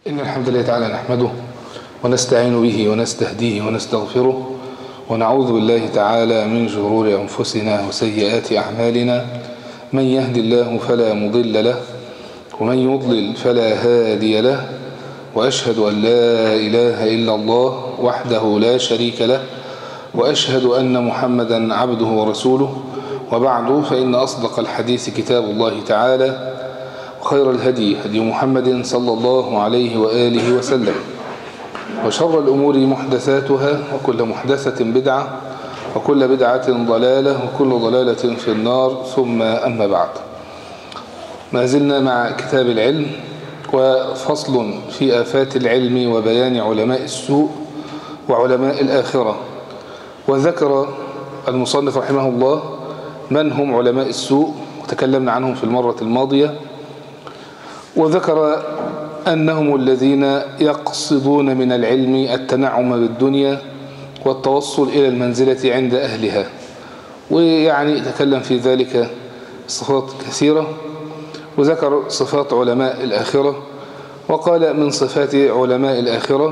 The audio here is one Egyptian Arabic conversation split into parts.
إن الحمد لله تعالى نحمده ونستعين به ونستهديه ونستغفره ونعوذ بالله تعالى من شرور أنفسنا وسيئات أعمالنا من يهد الله فلا مضل له ومن يضلل فلا هادي له وأشهد أن لا إله إلا الله وحده لا شريك له وأشهد أن محمدا عبده ورسوله وبعد فإن أصدق الحديث كتاب الله تعالى وخير الهدي هدي محمد صلى الله عليه وآله وسلم وشر الأمور محدثاتها وكل محدثة بدعة وكل بدعة ضلالة وكل ضلالة في النار ثم أما بعد ما زلنا مع كتاب العلم وفصل في آفات العلم وبيان علماء السوء وعلماء الآخرة وذكر المصنف رحمه الله من هم علماء السوء وتكلمنا عنهم في المرة الماضية وذكر أنهم الذين يقصدون من العلم التنعم بالدنيا والتوصل إلى المنزلة عند أهلها ويعني تكلم في ذلك صفات كثيرة وذكر صفات علماء الآخرة وقال من صفات علماء الآخرة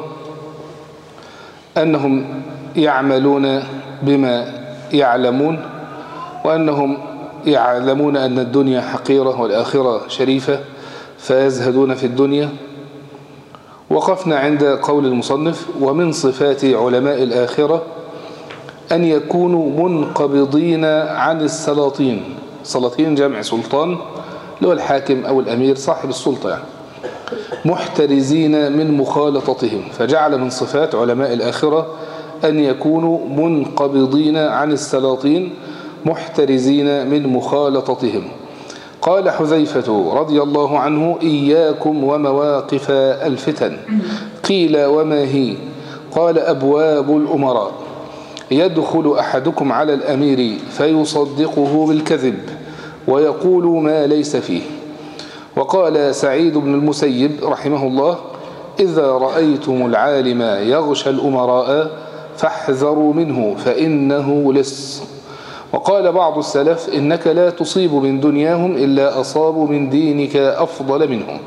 أنهم يعملون بما يعلمون وأنهم يعلمون أن الدنيا حقيرة والآخرة شريفة فيزهدون في الدنيا وقفنا عند قول المصنف ومن صفات علماء الآخرة أن يكونوا منقبضين عن السلاطين سلاطين جمع سلطان اللي هو الحاكم أو الأمير صاحب السلطة يعني محترزين من مخالطتهم فجعل من صفات علماء الآخرة أن يكونوا منقبضين عن السلاطين محترزين من مخالطتهم قال حذيفة رضي الله عنه إياكم ومواقف الفتن قيل وما هي قال أبواب الأمراء يدخل أحدكم على الأمير فيصدقه بالكذب ويقول ما ليس فيه وقال سعيد بن المسيب رحمه الله إذا رأيتم العالم يغشى الأمراء فاحذروا منه فإنه لص وقال بعض السلف إنك لا تصيب من دنياهم إلا أصابوا من دينك أفضل منهم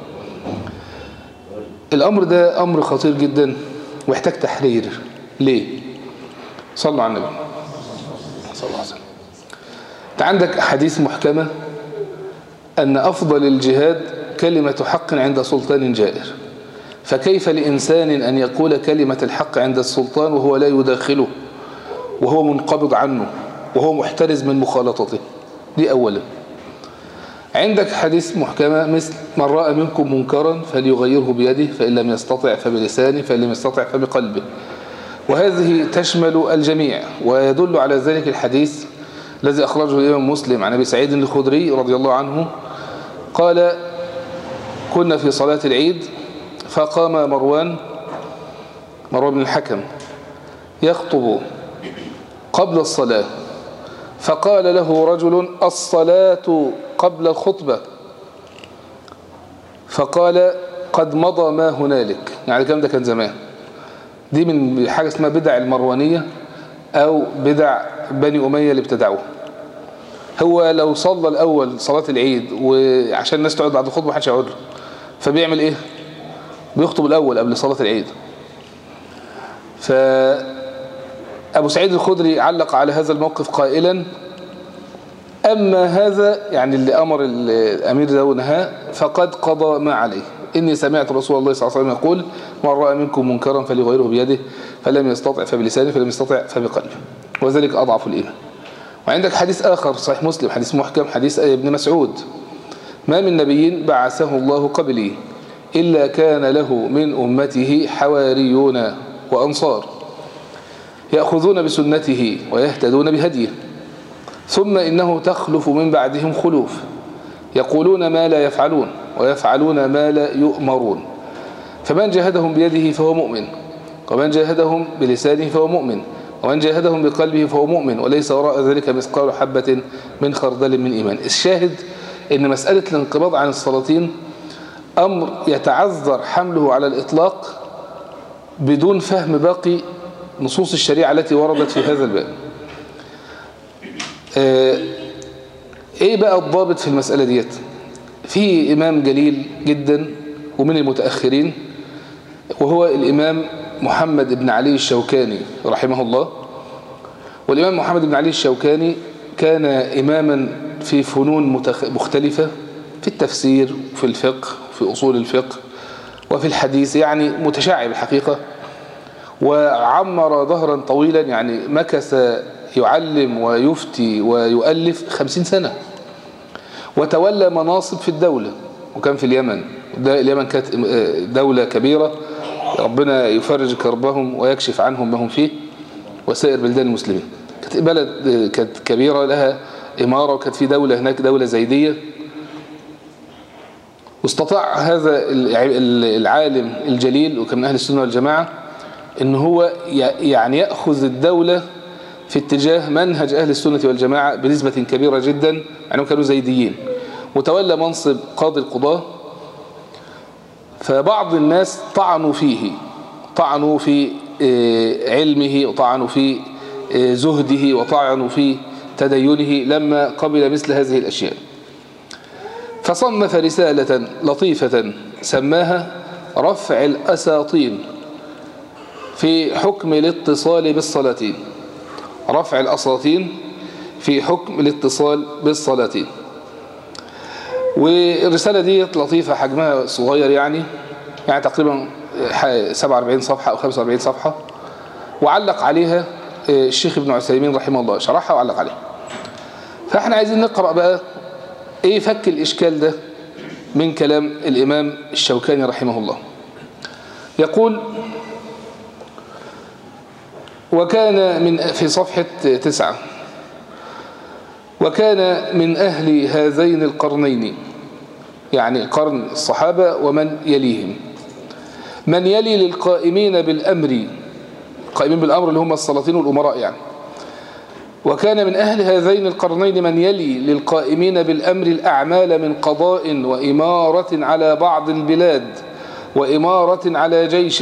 الأمر ده أمر خطير جدا ويحتاج تحرير ليه صلوا على النبي صلى الله عليه وسلم انت عندك حديث محكمة أن أفضل الجهاد كلمة حق عند سلطان جائر فكيف لإنسان أن يقول كلمة الحق عند السلطان وهو لا يداخله وهو منقبض عنه وهو محترز من مخالطته دي أولا عندك حديث محكمة مثل من رأى منكم منكرا فليغيره بيده فإن لم يستطع فبلسانه فإن لم يستطع فبقلبه وهذه تشمل الجميع ويدل على ذلك الحديث الذي أخرجه الإمام مسلم عن أبي سعيد الخدري رضي الله عنه قال كنا في صلاة العيد فقام مروان مروان بن الحكم يخطب قبل الصلاة فقال له رجل الصلاة قبل الخطبة فقال قد مضى ما هنالك يعني الكلام ده كان زمان دي من حاجة اسمها بدع المروانية أو بدع بني أمية اللي ابتدعوها هو لو صلى الأول صلاة العيد وعشان الناس تقعد بعد الخطبة محدش يقعد له فبيعمل إيه بيخطب الأول قبل صلاة العيد فأبو سعيد الخدري علق على هذا الموقف قائلا أما هذا يعني اللي أمر الأمير ده ونهاه فقد قضى ما عليه إني سمعت رسول الله صلى الله عليه وسلم يقول من رأى منكم منكرا فليغيره بيده فلم يستطع فبلسانه فلم يستطع فبقلبه وذلك أضعف الإيمان وعندك حديث آخر صحيح مسلم حديث محكم حديث ابن مسعود ما من نبي بعثه الله قبلي إلا كان له من أمته حواريون وأنصار يأخذون بسنته ويهتدون بهديه ثم إنه تخلف من بعدهم خلوف يقولون ما لا يفعلون ويفعلون ما لا يؤمرون فمن جاهدهم بيده فهو مؤمن ومن جاهدهم بلسانه فهو مؤمن ومن جاهدهم بقلبه فهو مؤمن وليس وراء ذلك مثقال حبة من خردل من إيمان الشاهد إن مسألة الانقباض عن السلاطين أمر يتعذر حمله على الإطلاق بدون فهم باقي نصوص الشريعة التي وردت في هذا الباب ايه بقى الضابط في المسألة ديت في إمام جليل جدا ومن المتأخرين وهو الإمام محمد بن علي الشوكاني رحمه الله والإمام محمد بن علي الشوكاني كان إماما في فنون مختلفة في التفسير وفي الفقه في أصول الفقه وفي الحديث يعني متشعب الحقيقة وعمر ظهرا طويلا يعني مكث يعلم ويفتي ويؤلف خمسين سنة وتولى مناصب في الدولة وكان في اليمن اليمن كانت دولة كبيرة ربنا يفرج كربهم ويكشف عنهم ما هم فيه وسائر بلدان المسلمين كانت بلد كانت كبيرة لها إمارة وكانت في دولة هناك دولة زيدية واستطاع هذا العالم الجليل وكان من أهل السنة والجماعة ان هو يعني يأخذ الدولة في اتجاه منهج أهل السنة والجماعة بنسبة كبيرة جدا يعني كانوا زيديين وتولى منصب قاضي القضاة فبعض الناس طعنوا فيه طعنوا في علمه وطعنوا في زهده وطعنوا في تدينه لما قبل مثل هذه الأشياء فصنف رسالة لطيفة سماها رفع الأساطين في حكم الاتصال بالصلاتين رفع الأساطين في حكم الاتصال بالصلاتين والرسالة دي لطيفة حجمها صغير يعني يعني تقريبا 47 صفحة أو 45 صفحة وعلق عليها الشيخ ابن عثيمين رحمه الله شرحها وعلق عليها فاحنا عايزين نقرأ بقى ايه فك الإشكال ده من كلام الإمام الشوكاني رحمه الله يقول وكان من في صفحة تسعة وكان من أهل هذين القرنين يعني قرن الصحابة ومن يليهم من يلي للقائمين بالأمر قائمين بالأمر اللي هم السلاطين والأمراء يعني وكان من أهل هذين القرنين من يلي للقائمين بالأمر الأعمال من قضاء وإمارة على بعض البلاد وإمارة على جيش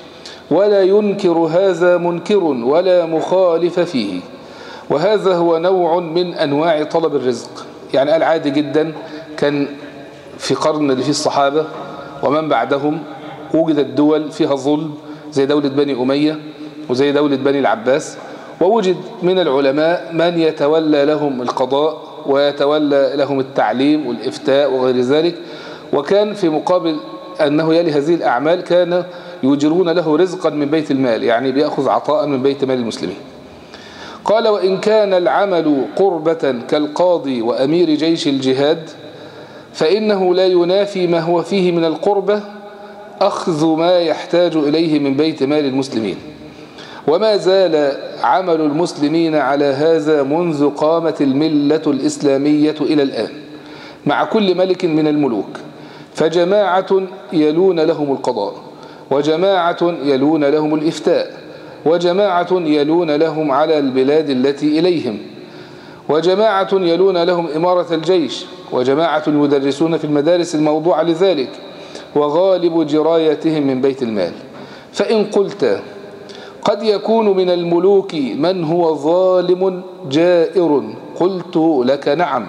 ولا ينكر هذا منكر ولا مخالف فيه وهذا هو نوع من أنواع طلب الرزق يعني قال عادي جدا كان في قرن اللي فيه الصحابة ومن بعدهم وجدت دول فيها ظلم زي دولة بني أمية وزي دولة بني العباس ووجد من العلماء من يتولى لهم القضاء ويتولى لهم التعليم والإفتاء وغير ذلك وكان في مقابل أنه يلي هذه الأعمال كان يجرون له رزقا من بيت المال يعني بيأخذ عطاء من بيت مال المسلمين قال وإن كان العمل قربة كالقاضي وأمير جيش الجهاد فإنه لا ينافي ما هو فيه من القربة أخذ ما يحتاج إليه من بيت مال المسلمين وما زال عمل المسلمين على هذا منذ قامت الملة الإسلامية إلى الآن مع كل ملك من الملوك فجماعة يلون لهم القضاء وجماعة يلون لهم الإفتاء وجماعة يلون لهم على البلاد التي إليهم وجماعة يلون لهم إمارة الجيش وجماعة يدرسون في المدارس الموضوعة لذلك وغالب جرايتهم من بيت المال فإن قلت قد يكون من الملوك من هو ظالم جائر قلت لك نعم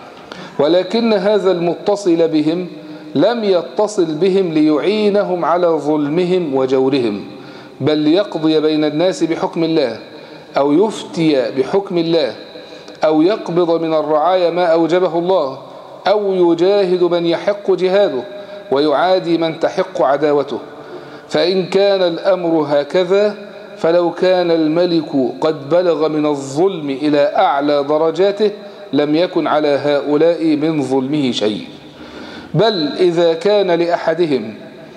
ولكن هذا المتصل بهم لم يتصل بهم ليعينهم على ظلمهم وجورهم بل ليقضي بين الناس بحكم الله أو يفتي بحكم الله أو يقبض من الرعايا ما أوجبه الله أو يجاهد من يحق جهاده ويعادي من تحق عداوته فإن كان الأمر هكذا فلو كان الملك قد بلغ من الظلم إلى أعلى درجاته لم يكن على هؤلاء من ظلمه شيء بل إذا كان لأحدهم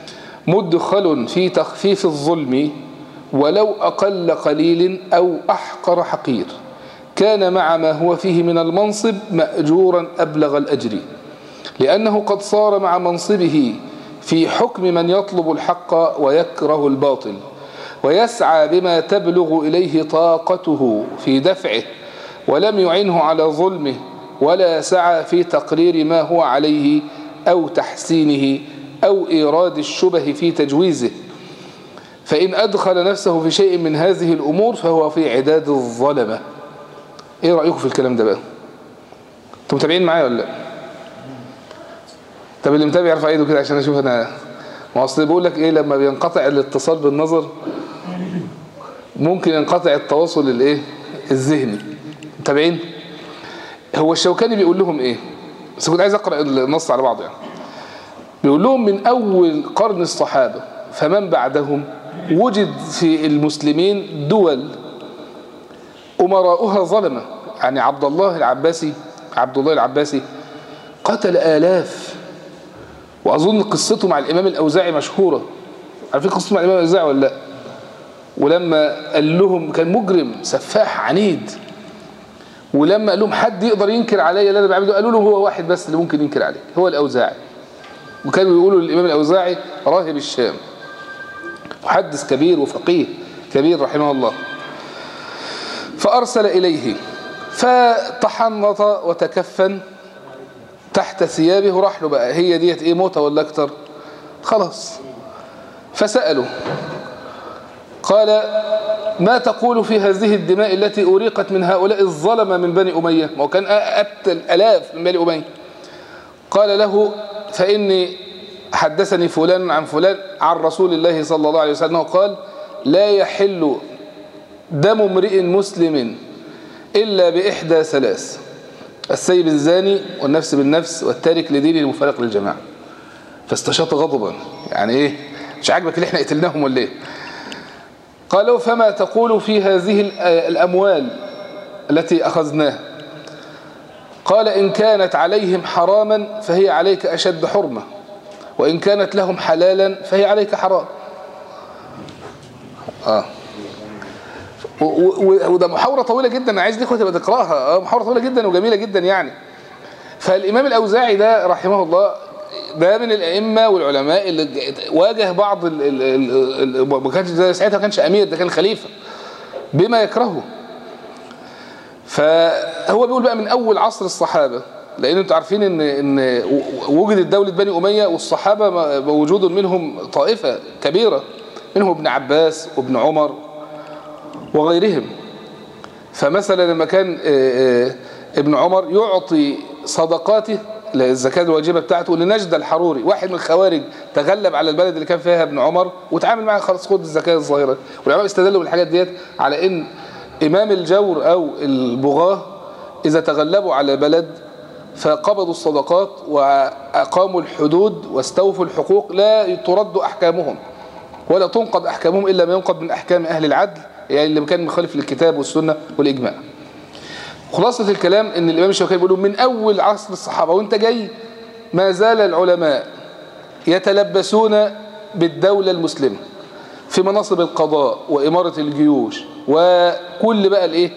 مدخل في تخفيف الظلم ولو أقل قليل أو أحقر حقير كان مع ما هو فيه من المنصب مأجورا أبلغ الأجر لأنه قد صار مع منصبه في حكم من يطلب الحق ويكره الباطل ويسعى بما تبلغ إليه طاقته في دفعه ولم يعنه على ظلمه ولا سعى في تقرير ما هو عليه أو تحسينه أو إيراد الشبه في تجويزه فإن أدخل نفسه في شيء من هذه الأمور فهو في عداد الظلمة إيه رأيكم في الكلام ده بقى انتم متابعين معايا ولا لا طب اللي متابع يرفع ايده كده عشان اشوف انا ما اصل بيقول لك ايه لما بينقطع الاتصال بالنظر ممكن ينقطع التواصل الايه الذهني متابعين هو الشوكاني بيقول لهم ايه بس كنت عايز اقرا النص على بعضه يعني بيقول لهم من اول قرن الصحابه فمن بعدهم وجد في المسلمين دول امراؤها ظلمه يعني عبد الله العباسي عبد الله العباسي قتل آلاف وأظن قصته مع الإمام الأوزاعي مشهورة عارفين قصته مع الإمام الأوزاعي ولا لا ولما قال لهم كان مجرم سفاح عنيد ولما قال لهم حد يقدر ينكر عليا اللي انا بعمله قالوا له هو واحد بس اللي ممكن ينكر عليك هو الأوزاعي وكانوا يقولوا للإمام الأوزاعي راهب الشام محدث كبير وفقيه كبير رحمه الله فأرسل إليه فتحنط وتكفن تحت ثيابه راح له بقى هي ديت ايه موتة ولا اكتر خلاص فسأله قال ما تقول في هذه الدماء التي أريقت من هؤلاء الظلمة من بني أمية ما هو كان أبتل ألاف من بني أمية قال له فإني حدثني فلان عن فلان عن رسول الله صلى الله عليه وسلم قال لا يحل دم امرئ مسلم إلا بإحدى ثلاث السيب الزاني والنفس بالنفس والتارك لدينه المفارق للجماعة فاستشاط غضبا يعني ايه مش عاجبك اللي احنا قتلناهم ولا ايه قالوا فما تقول في هذه الأموال التي أخذناها قال إن كانت عليهم حراما فهي عليك أشد حرمة وإن كانت لهم حلالا فهي عليك حرام آه وده محاورة طويلة جدا أنا عايز الإخوة تبقى تقراها محاورة طويلة جدا وجميلة جدا يعني فالإمام الأوزاعي ده رحمه الله ده من الأئمة والعلماء اللي واجه بعض ال ال ال ما كانش ده ساعتها ما كانش أمير ده كان خليفة بما يكرهه فهو بيقول بقى من أول عصر الصحابة لأن انتوا عارفين ان ان وجدت دولة بني أمية والصحابة موجود منهم طائفة كبيرة منهم ابن عباس وابن عمر وغيرهم فمثلا لما كان ابن عمر يعطي صدقاته الزكاة الواجبة بتاعته لنجد الحروري واحد من الخوارج تغلب على البلد اللي كان فيها ابن عمر وتعامل معاه خلاص خد الزكاة الظاهرة والعلماء استدلوا بالحاجات ديت على ان امام الجور او البغاة اذا تغلبوا على بلد فقبضوا الصدقات واقاموا الحدود واستوفوا الحقوق لا ترد احكامهم ولا تنقض احكامهم الا ما ينقض من احكام اهل العدل يعني اللي كان مخالف للكتاب والسنة والإجماع خلاصة الكلام ان الإمام الشوكاني بيقولوا من أول عصر الصحابة وانت جاي ما زال العلماء يتلبسون بالدولة المسلمة في مناصب القضاء وإمارة الجيوش وكل بقى الايه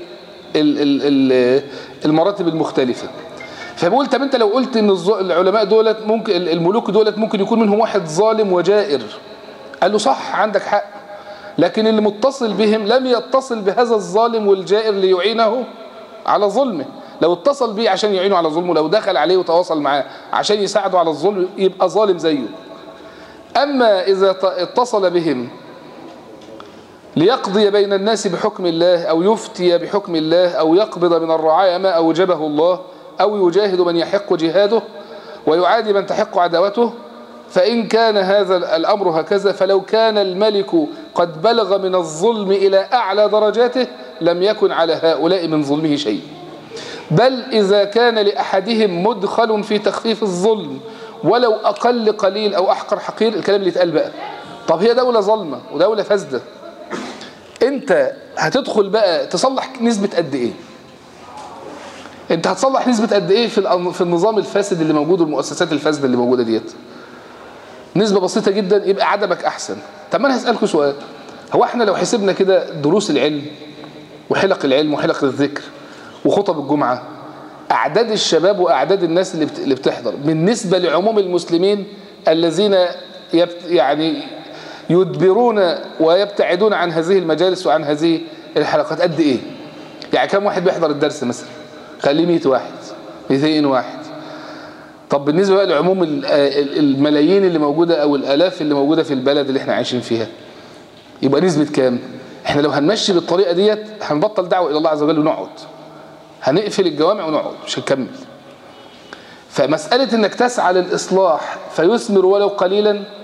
المراتب المختلفة فبقول طب انت لو قلت ان العلماء دولت ممكن الملوك دولت ممكن يكون منهم واحد ظالم وجائر قال له صح عندك حق لكن اللي متصل بهم لم يتصل بهذا الظالم والجائر ليعينه على ظلمه لو اتصل به عشان يعينه على ظلمه لو دخل عليه وتواصل معاه عشان يساعده على الظلم يبقى ظالم زيه أما إذا اتصل بهم ليقضي بين الناس بحكم الله أو يفتي بحكم الله أو يقبض من الرعايا ما أوجبه الله أو يجاهد من يحق جهاده ويعادي من تحق عداوته فإن كان هذا الأمر هكذا فلو كان الملك قد بلغ من الظلم إلى أعلى درجاته لم يكن على هؤلاء من ظلمه شيء بل إذا كان لأحدهم مدخل في تخفيف الظلم ولو أقل قليل أو أحقر حقير الكلام اللي اتقال بقى طب هي دولة ظلمة ودولة فاسدة انت هتدخل بقى تصلح نسبة قد ايه انت هتصلح نسبة قد ايه في في النظام الفاسد اللي موجود والمؤسسات الفاسدة اللي موجودة ديت نسبة بسيطة جدا يبقى عدمك احسن طب ما انا هسألكوا سؤال هو احنا لو حسبنا كده دروس العلم وحلق العلم وحلق الذكر وخطب الجمعة اعداد الشباب واعداد الناس اللي اللي بتحضر بالنسبة لعموم المسلمين الذين يعني يدبرون ويبتعدون عن هذه المجالس وعن هذه الحلقات قد ايه يعني كم واحد بيحضر الدرس مثلا خليه 100 واحد 200 واحد طب بالنسبة بقى لعموم الملايين اللي موجودة او الالاف اللي موجودة في البلد اللي احنا عايشين فيها يبقى نسبة كام احنا لو هنمشي بالطريقة ديت هنبطل دعوة الى الله عز وجل ونقعد هنقفل الجوامع ونقعد مش هنكمل فمسألة انك تسعى للإصلاح فيثمر ولو قليلا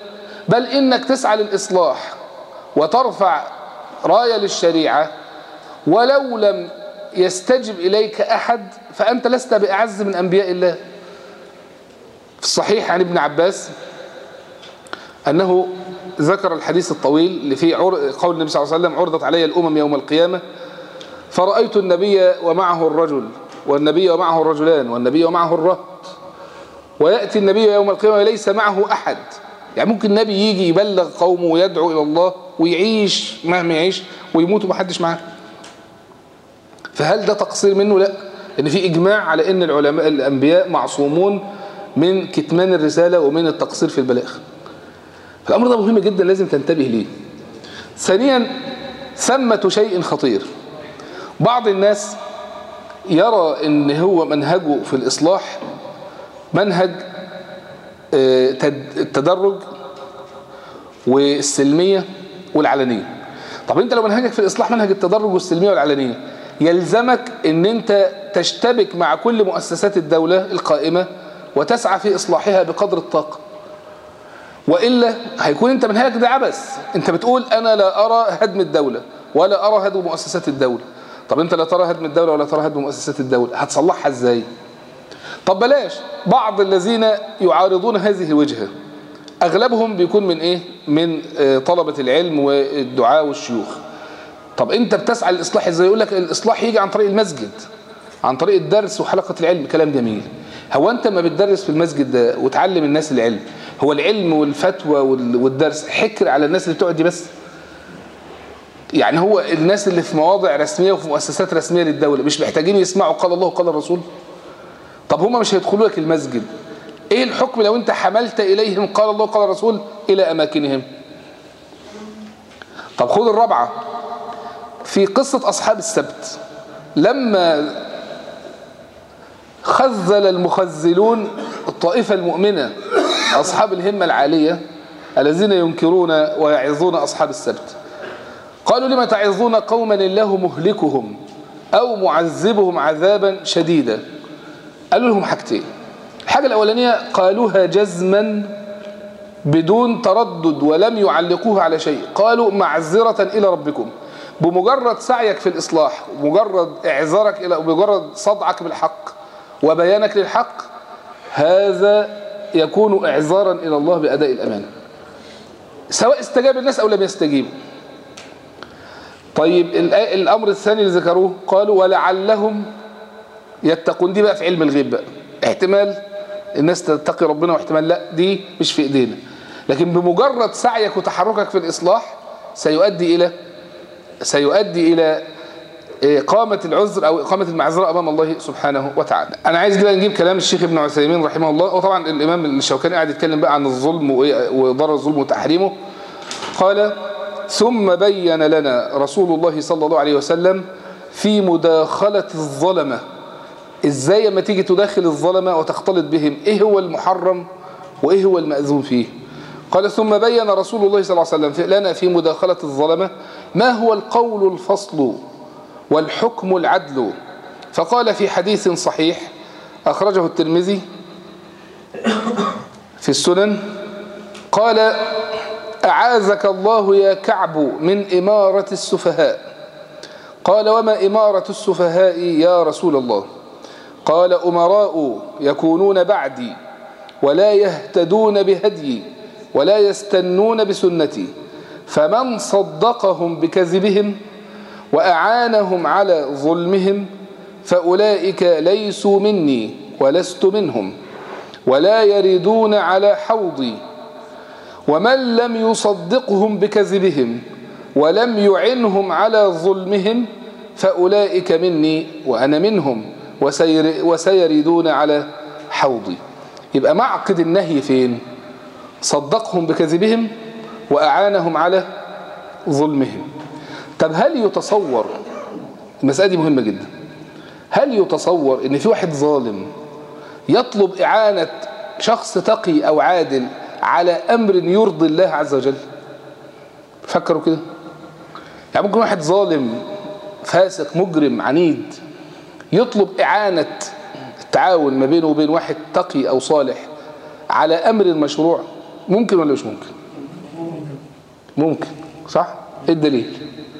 بل إنك تسعى للإصلاح وترفع راية للشريعة ولو لم يستجب إليك أحد فأنت لست بأعز من أنبياء الله في الصحيح عن ابن عباس أنه ذكر الحديث الطويل اللي فيه قول النبي صلى الله عليه وسلم عرضت علي الأمم يوم القيامة فرأيت النبي ومعه الرجل والنبي ومعه الرجلان والنبي ومعه الرهط ويأتي النبي يوم القيامة ليس معه أحد يعني ممكن النبي يجي يبلغ قومه ويدعو إلى الله ويعيش مهما يعيش ويموت ومحدش معاه فهل ده تقصير منه لا لأن في إجماع على أن العلماء الأنبياء معصومون من كتمان الرسالة ومن التقصير في البلاغ فالأمر ده مهم جدا لازم تنتبه ليه ثانيا ثمة شيء خطير بعض الناس يرى ان هو منهجه في الإصلاح منهج التدرج والسلمية والعلنية طب انت لو منهجك في الإصلاح منهج التدرج والسلمية والعلنية يلزمك ان انت تشتبك مع كل مؤسسات الدولة القائمة وتسعى في إصلاحها بقدر الطاقة وإلا هيكون انت منهجك ده عبث انت بتقول انا لا ارى هدم الدولة ولا ارى هدم مؤسسات الدولة طب انت لا ترى هدم الدولة ولا ترى هدم مؤسسات الدولة هتصلحها ازاي طب بلاش بعض الذين يعارضون هذه الوجهة اغلبهم بيكون من ايه من طلبة العلم والدعاء والشيوخ طب انت بتسعى للاصلاح ازاي يقول لك الاصلاح يجي عن طريق المسجد عن طريق الدرس وحلقة العلم كلام جميل هو انت ما بتدرس في المسجد ده وتعلم الناس العلم هو العلم والفتوى والدرس حكر على الناس اللي بتقعد دي بس يعني هو الناس اللي في مواضع رسمية وفي مؤسسات رسمية للدولة مش محتاجين يسمعوا قال الله وقال الرسول طب هم مش هيدخلوا لك المسجد ايه الحكم لو انت حملت اليهم قال الله وقال الرسول الى اماكنهم طب خذ الرابعة في قصة اصحاب السبت لما خذل المخذلون الطائفة المؤمنة أصحاب الهمة العالية الذين ينكرون ويعظون أصحاب السبت قالوا لما تعظون قوما الله مهلكهم أو معذبهم عذابا شديدا قالوا لهم حاجتين الحاجة الأولانية قالوها جزما بدون تردد ولم يعلقوها على شيء قالوا معذرة إلى ربكم بمجرد سعيك في الإصلاح ومجرد إعذارك إلى ومجرد صدعك بالحق وبيانك للحق هذا يكون إعذارا إلى الله بأداء الأمانة سواء استجاب الناس أو لم يستجيبوا طيب الأمر الثاني اللي ذكروه قالوا ولعلهم يتقون دي بقى في علم الغيب بقى احتمال الناس تتقي ربنا واحتمال لا دي مش في ايدينا لكن بمجرد سعيك وتحركك في الإصلاح سيؤدي إلى سيؤدي إلى إقامة العذر أو إقامة المعذرة أمام الله سبحانه وتعالى أنا عايز كده نجيب كلام الشيخ ابن عثيمين رحمه الله وطبعا الإمام الشوكاني قاعد يتكلم بقى عن الظلم وضرر الظلم وتحريمه قال ثم بين لنا رسول الله صلى الله عليه وسلم في مداخلة الظلمة ازاي لما تيجي تداخل الظلمة وتختلط بهم ايه هو المحرم وايه هو المأذون فيه قال ثم بين رسول الله صلى الله عليه وسلم لنا في مداخلة الظلمة ما هو القول الفصل والحكم العدل فقال في حديث صحيح أخرجه الترمذي في السنن قال أعاذك الله يا كعب من إمارة السفهاء قال وما إمارة السفهاء يا رسول الله قال أمراء يكونون بعدي ولا يهتدون بهدي ولا يستنون بسنتي فمن صدقهم بكذبهم وأعانهم على ظلمهم فأولئك ليسوا مني ولست منهم ولا يردون على حوضي ومن لم يصدقهم بكذبهم ولم يعنهم على ظلمهم فأولئك مني وأنا منهم وسير وسيردون على حوضي يبقى معقد النهي فين صدقهم بكذبهم وأعانهم على ظلمهم طب هل يتصور المسألة دي مهمة جدا هل يتصور ان في واحد ظالم يطلب إعانة شخص تقي أو عادل على أمر يرضي الله عز وجل فكروا كده يعني ممكن واحد ظالم فاسق مجرم عنيد يطلب إعانة التعاون ما بينه وبين واحد تقي أو صالح على أمر مشروع ممكن ولا مش ممكن ممكن صح ايه الدليل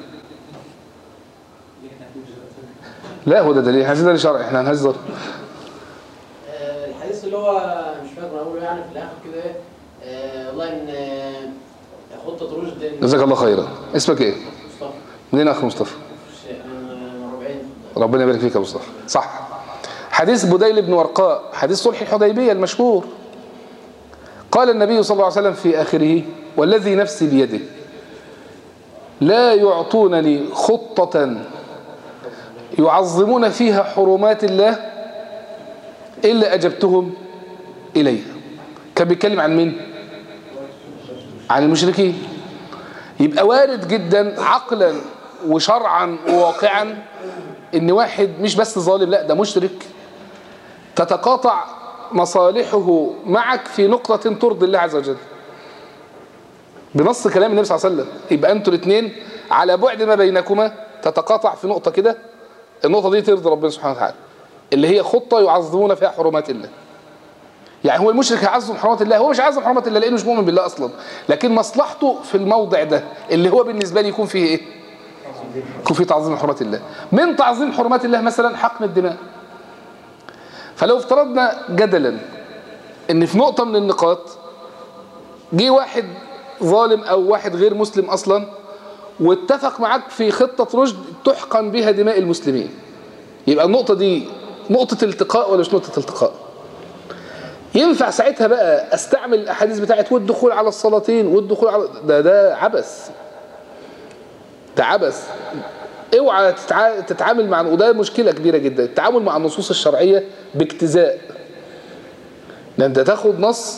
لا هو ده دليل احنا ده شرعي احنا هنهزر آه، الحديث اللي هو مش فاكر اقوله يعني في الاخر كده ايه آه، والله ان آه، خطه رشد إن- جزاك الله خيرا اسمك ايه مصطفى منين اخ مصطفى مش- آه، ربعين ربنا يبارك فيك يا مصطفى صح حديث بديل بن ورقاء حديث صلح الحديبية المشهور قال النبي صلى الله عليه وسلم في آخره والذي نفسي بيده لا يعطونني خطة يعظمون فيها حرمات الله إلا أجبتهم إليها كان بيتكلم عن مين عن المشركين يبقى وارد جدا عقلا وشرعا وواقعا ان واحد مش بس ظالم لا ده مشرك تتقاطع مصالحه معك في نقطة ترضي الله عز وجل بنص كلام النبي صلى الله عليه وسلم يبقى انتوا الاثنين على بعد ما بينكما تتقاطع في نقطة كده النقطة دي ترضي ربنا سبحانه وتعالى اللي هي خطة يعظمون فيها حرمات الله يعني هو المشرك هيعظم حرمات الله هو مش عظم حرمات الله لانه مش مؤمن بالله اصلا لكن مصلحته في الموضع ده اللي هو بالنسبة لي يكون فيه ايه يكون فيه تعظيم حرمات الله من تعظيم حرمات الله مثلا حقن الدماء فلو افترضنا جدلا ان في نقطة من النقاط جه واحد ظالم او واحد غير مسلم اصلا واتفق معاك في خطة رشد تحقن بها دماء المسلمين يبقى النقطة دي نقطة التقاء ولا مش نقطة التقاء ينفع ساعتها بقى استعمل الاحاديث بتاعت والدخول على السلاطين والدخول على ده ده عبث ده عبث اوعى تتع... تتعامل مع وده مشكلة كبيرة جدا التعامل مع النصوص الشرعية باجتزاء لان انت تاخد نص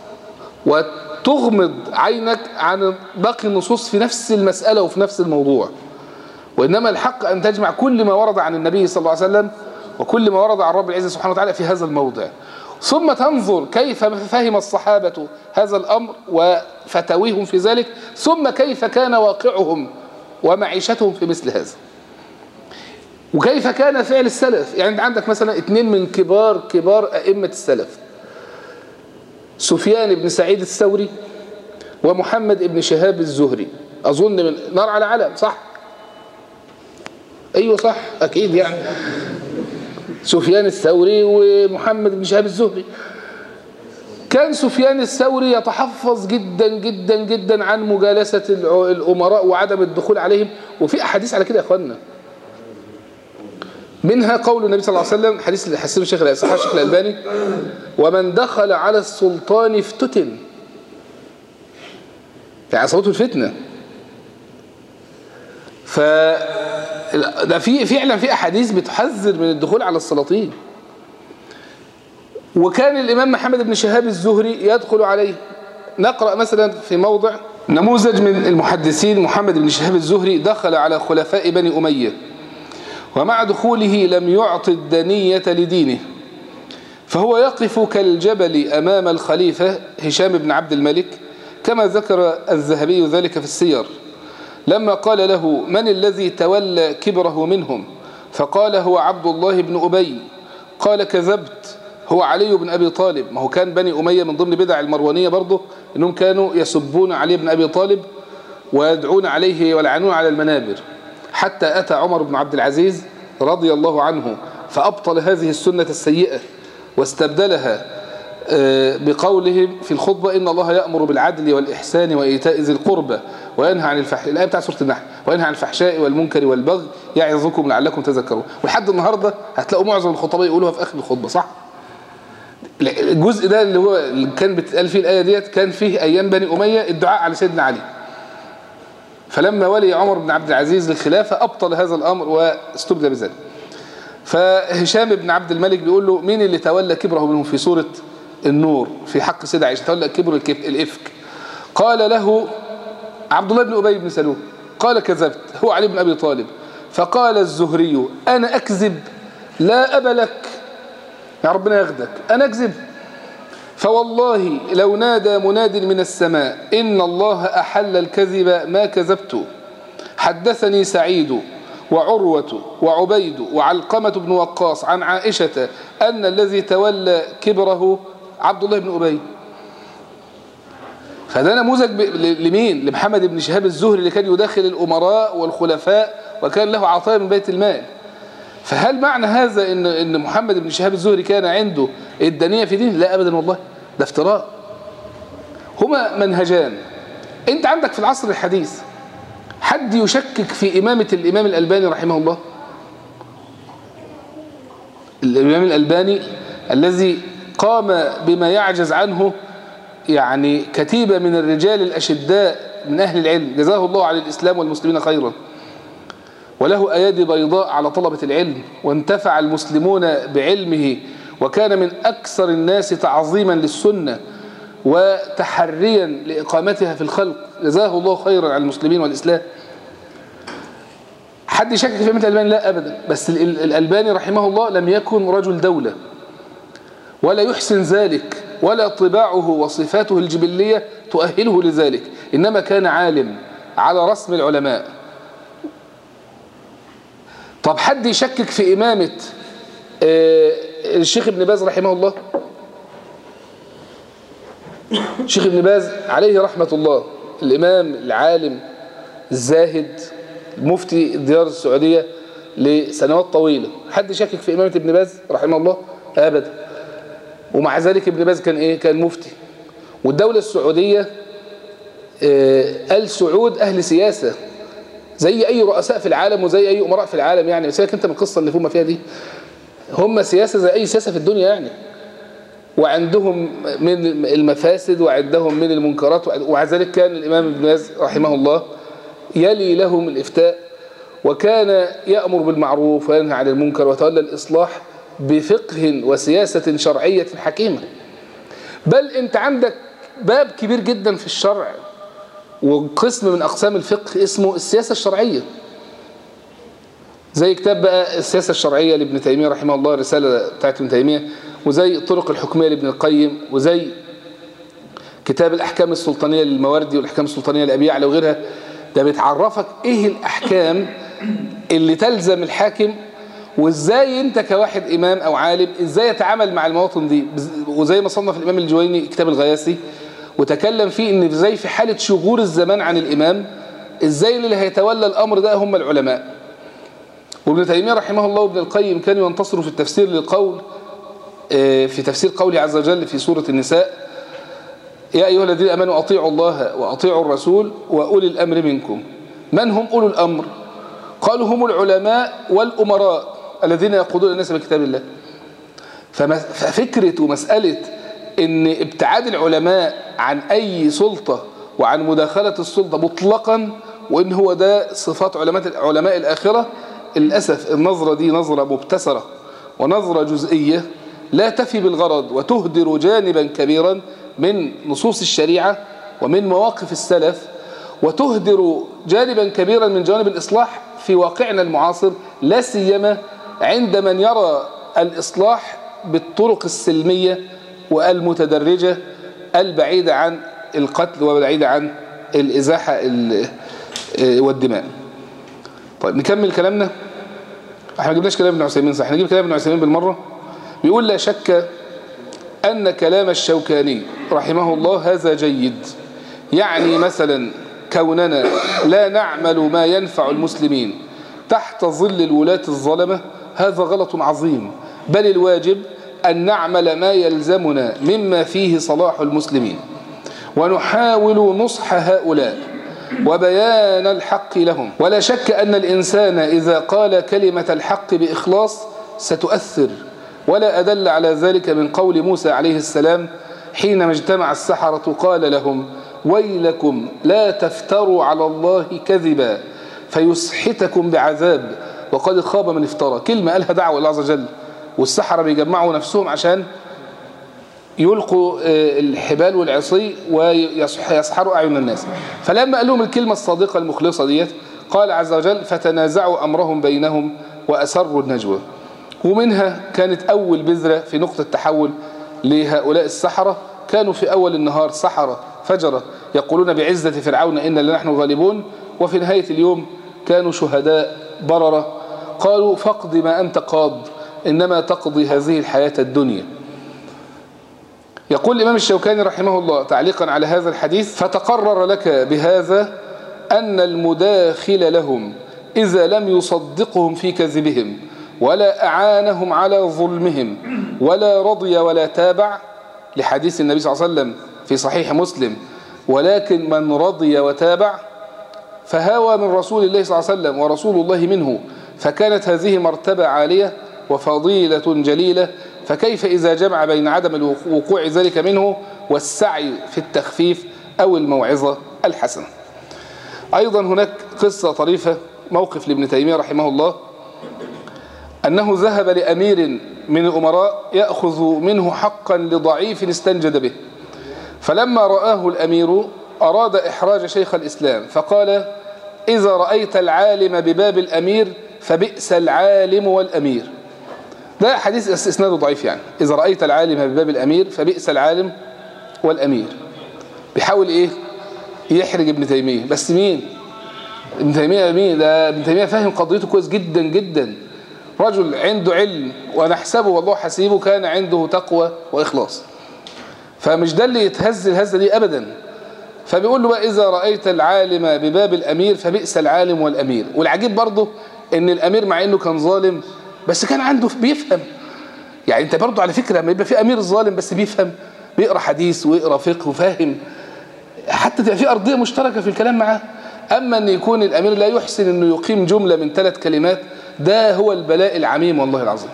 وتغمض عينك عن باقي النصوص في نفس المسألة وفي نفس الموضوع وإنما الحق أن تجمع كل ما ورد عن النبي صلى الله عليه وسلم وكل ما ورد عن رب العزة سبحانه وتعالى في هذا الموضع ثم تنظر كيف فهم الصحابة هذا الأمر وفتاويهم في ذلك ثم كيف كان واقعهم ومعيشتهم في مثل هذا وكيف كان فعل السلف يعني انت عندك مثلا اثنين من كبار كبار أئمة السلف سفيان بن سعيد الثوري ومحمد بن شهاب الزهري أظن من نار على علم صح أيوة صح أكيد يعني سفيان الثوري ومحمد بن شهاب الزهري كان سفيان الثوري يتحفظ جدا جدا جدا عن مجالسة الع- الأمراء وعدم الدخول عليهم وفي أحاديث على كده يا أخوانا منها قول النبي صلى الله عليه وسلم حديث اللي حسنه الشيخ صحيح الشيخ الألباني ومن دخل على السلطان افتتن يعني صوته الفتنة ف ده في فعلا في احاديث بتحذر من الدخول على السلاطين وكان الامام محمد بن شهاب الزهري يدخل عليه نقرا مثلا في موضع نموذج من المحدثين محمد بن شهاب الزهري دخل على خلفاء بني اميه ومع دخوله لم يعط الدنيه لدينه فهو يقف كالجبل امام الخليفه هشام بن عبد الملك كما ذكر الذهبي ذلك في السير لما قال له من الذي تولى كبره منهم فقال هو عبد الله بن أبي قال كذبت هو علي بن أبي طالب ما هو كان بني أمية من ضمن بدع المروانية برضه إنهم كانوا يسبون علي بن أبي طالب ويدعون عليه ولعنون على المنابر حتى أتى عمر بن عبد العزيز رضي الله عنه فأبطل هذه السنة السيئة واستبدلها آه، بقولهم في الخطبة إن الله يأمر بالعدل والإحسان وإيتاء ذي القربى وينهى عن الفحش الآية بتاع سورة النحل وينهى عن الفحشاء والمنكر والبغي يعظكم لعلكم تذكرون ولحد النهاردة هتلاقوا معظم الخطباء يقولوها في آخر الخطبة صح؟ الجزء ده اللي هو اللي كان بتقال فيه الآية ديت كان فيه أيام بني أمية الدعاء على سيدنا علي فلما ولي عمر بن عبد العزيز للخلافة أبطل هذا الأمر واستبدل بذلك فهشام بن عبد الملك بيقول له مين اللي تولى كبره منهم في سورة النور في حق سيدة عائشة تولى كبر الكف- الإفك قال له عبد الله بن أبي بن سلول قال كذبت هو علي بن أبي طالب فقال الزهري أنا أكذب لا أب لك يا ربنا ياخدك أنا أكذب فوالله لو نادى مناد من السماء إن الله أحل الكذب ما كذبت حدثني سعيد وعروة وعبيد وعلقمة بن وقاص عن عائشة أن الذي تولى كبره عبد الله بن أبي فده نموذج ب- ل- لمين لمحمد بن شهاب الزهري اللي كان يداخل الأمراء والخلفاء وكان له عطايا من بيت المال فهل معنى هذا ان ان محمد بن شهاب الزهري كان عنده الدنية في دين لا ابدا والله ده افتراء هما منهجان انت عندك في العصر الحديث حد يشكك في إمامة الإمام الألباني رحمه الله الإمام الألباني الذي قام بما يعجز عنه يعني كتيبة من الرجال الأشداء من أهل العلم جزاه الله عن الإسلام والمسلمين خيرا وله أيادي بيضاء على طلبة العلم وانتفع المسلمون بعلمه وكان من أكثر الناس تعظيما للسنة وتحريا لإقامتها في الخلق جزاه الله خيرا عن المسلمين والإسلام حد يشكك في إمامة الألباني لا أبدا بس ال- ال- الألباني رحمه الله لم يكن رجل دولة ولا يحسن ذلك ولا طباعه وصفاته الجبلية تؤهله لذلك إنما كان عالم على رسم العلماء طب حد يشكك في إمامة آه، الشيخ ابن باز رحمه الله الشيخ ابن باز عليه رحمة الله الإمام العالم الزاهد مفتي الديار السعودية لسنوات طويلة حد يشكك في إمامة ابن باز رحمه الله أبدا ومع ذلك ابن باز كان إيه كان مفتي والدولة السعودية آه، قال سعود أهل سياسة زي أي رؤساء في العالم وزي أي أمراء في العالم يعني سيبك أنت من القصة اللي فيهم فيها دي هم سياسة زي أي سياسة في الدنيا يعني وعندهم من المفاسد وعندهم من المنكرات ومع ذلك كان الإمام ابن باز رحمه الله يلي لهم الإفتاء وكان يأمر بالمعروف وينهى عن المنكر وتولى الإصلاح بفقه وسياسة شرعية حكيمة بل أنت عندك باب كبير جدا في الشرع وقسم من أقسام الفقه اسمه السياسة الشرعية زي كتاب بقى السياسة الشرعية لابن تيمية رحمه الله الرسالة بتاعت ابن تيمية وزي الطرق الحكمية لابن القيم وزي كتاب الأحكام السلطانية للمواردي والأحكام السلطانية لأبي يعلى وغيرها ده بتعرفك إيه الأحكام اللي تلزم الحاكم وإزاي أنت كواحد إمام أو عالم إزاي يتعامل مع المواطن دي بز- وزي ما صنف الإمام الجويني كتاب الغياسي وتكلم فيه إن إزاي في حالة شغور الزمان عن الإمام إزاي اللي هيتولى الأمر ده هم العلماء وابن تيمية رحمه الله وابن القيم كانوا ينتصروا في التفسير للقول آه، في تفسير قوله عز وجل في سورة النساء يا أيها الذين أمنوا أطيعوا الله وأطيعوا الرسول وأولي الأمر منكم من هم أولو الأمر قالوا هم العلماء والأمراء الذين يقودون الناس بكتاب الله فما- ففكرة ومسألة ان ابتعاد العلماء عن اي سلطة وعن مداخلة السلطة مطلقا وان هو ده صفات علماء علماء الاخرة للأسف النظرة دي نظرة مبتسرة ونظرة جزئية لا تفي بالغرض وتهدر جانبا كبيرا من نصوص الشريعة ومن مواقف السلف وتهدر جانبا كبيرا من جوانب الإصلاح في واقعنا المعاصر لا سيما عند من يرى الإصلاح بالطرق السلمية والمتدرجة البعيدة عن القتل وبعيدة عن الإزاحة ال- والدماء طيب نكمل كلامنا احنا ما جبناش كلام ابن عثيمين صح نجيب كلام ابن عثيمين بالمرة بيقول لا شك أن كلام الشوكاني رحمه الله هذا جيد يعني مثلا كوننا لا نعمل ما ينفع المسلمين تحت ظل الولاة الظلمة هذا غلط عظيم بل الواجب أن نعمل ما يلزمنا مما فيه صلاح المسلمين ونحاول نصح هؤلاء وبيان الحق لهم ولا شك أن الإنسان إذا قال كلمة الحق بإخلاص ستؤثر ولا أدل على ذلك من قول موسى عليه السلام حينما اجتمع السحرة قال لهم ويلكم لا تفتروا على الله كذبا فيسحتكم بعذاب وقد خاب من افترى كلمة قالها دعوة الله عز وجل والسحرة بيجمعوا نفسهم عشان يلقوا الحبال والعصي ويسحروا أعين الناس فلما قال لهم الكلمة الصادقة المخلصة ديت قال عز وجل فتنازعوا أمرهم بينهم وأسروا النجوى ومنها كانت أول بذرة في نقطة تحول لهؤلاء السحرة كانوا في أول النهار سحرة فجرة يقولون بعزة فرعون إنا لنحن غالبون وفي نهاية اليوم كانوا شهداء بررة قالوا فاقض ما أنت قاض إنما تقضي هذه الحياة الدنيا يقول الإمام الشوكاني رحمه الله تعليقا على هذا الحديث فتقرر لك بهذا أن المداخل لهم إذا لم يصدقهم في كذبهم ولا أعانهم على ظلمهم ولا رضي ولا تابع لحديث النبي صلى الله عليه وسلم في صحيح مسلم ولكن من رضي وتابع فهوى من رسول الله صلى الله عليه وسلم ورسول الله منه فكانت هذه مرتبة عالية وفضيلة جليلة فكيف إذا جمع بين عدم وقوع ذلك منه والسعي في التخفيف أو الموعظة الحسنة أيضا هناك قصة طريفة موقف لابن تيمية رحمه الله أنه ذهب لأمير من الأمراء يأخذ منه حقا لضعيف استنجد به فلما رآه الأمير أراد إحراج شيخ الإسلام فقال إذا رأيت العالم بباب الأمير فبئس العالم والأمير ده حديث استثناده ضعيف يعني إذا رأيت العالم بباب الأمير فبئس العالم والأمير بيحاول إيه يحرج ابن تيمية بس مين ابن تيمية مين ده ابن تيمية فاهم قضيته كويس جدا جدا رجل عنده علم ونحسبه والله حسيبه كان عنده تقوى وإخلاص فمش ده اللي يتهز الهزة دي أبدا فبيقول له بقى إذا رأيت العالم بباب الأمير فبئس العالم والأمير والعجيب برضه إن الأمير مع إنه كان ظالم بس كان عنده بيفهم يعني أنت برضه على فكرة لما يبقى في أمير ظالم بس بيفهم بيقرأ حديث ويقرأ فقه وفاهم حتى تبقى في أرضية مشتركة في الكلام معاه أما أن يكون الأمير لا يحسن أنه يقيم جملة من ثلاث كلمات ده هو البلاء العميم والله العظيم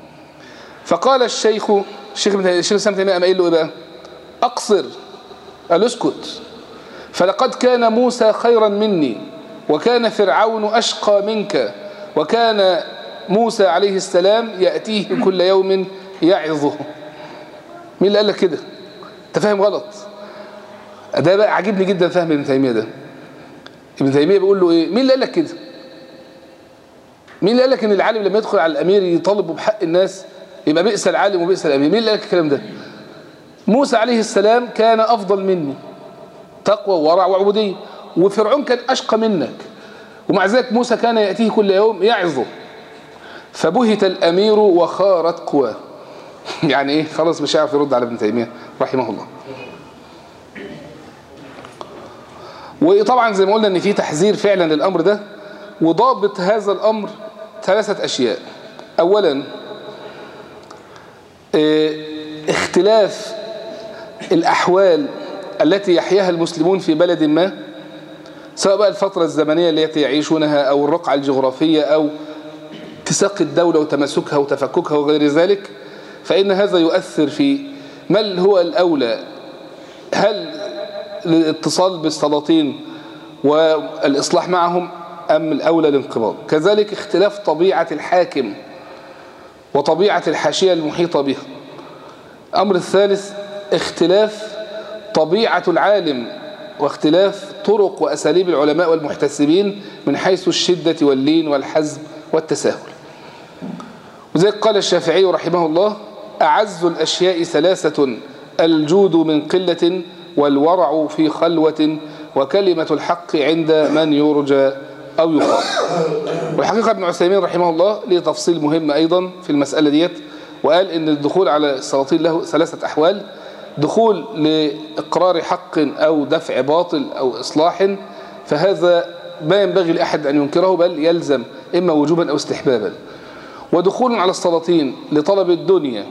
فقال الشيخ الشيخ الشيخ الإسلام تيمية قام قايل له إيه بقى أقصر قال اسكت فلقد كان موسى خيرا مني وكان فرعون أشقى منك وكان موسى عليه السلام يأتيه كل يوم يعظه مين اللي قال لك كده انت فاهم غلط ده بقى عجبني جدا فهم ابن تيمية ده ابن تيمية بيقول له ايه مين اللي قال لك كده مين اللي قال لك ان العالم لما يدخل على الامير يطالب بحق الناس يبقى بئس العالم وبئس الامير مين اللي قال لك الكلام ده موسى عليه السلام كان افضل منه تقوى وورع وعبودية وفرعون كان اشقى منك ومع ذلك موسى كان يأتيه كل يوم يعظه فبهت الامير وخارت قواه يعني ايه خلاص مش عارف يرد على ابن تيمية رحمه الله وطبعا زي ما قلنا ان في تحذير فعلا للامر ده وضابط هذا الامر ثلاثة اشياء اولا اختلاف الاحوال التي يحياها المسلمون في بلد ما سواء بقى الفترة الزمنية التي يعيشونها او الرقعة الجغرافية او اتساق الدولة وتماسكها وتفككها وغير ذلك فإن هذا يؤثر في ما هو الأولى هل الاتصال بالسلاطين والإصلاح معهم أم الأولى الانقباض كذلك اختلاف طبيعة الحاكم وطبيعة الحاشية المحيطة به أمر الثالث اختلاف طبيعة العالم واختلاف طرق وأساليب العلماء والمحتسبين من حيث الشدة واللين والحزم والتساهل وذلك قال الشافعي رحمه الله أعز الأشياء ثلاثة الجود من قلة والورع في خلوة وكلمة الحق عند من يرجى أو يقال والحقيقة ابن عثيمين رحمه الله ليه تفصيل مهم أيضا في المسألة ديت وقال إن الدخول على السلاطين له ثلاثة أحوال دخول لإقرار حق أو دفع باطل أو إصلاح فهذا ما ينبغي لأحد أن ينكره بل يلزم إما وجوبا أو استحبابا ودخول على السلاطين لطلب الدنيا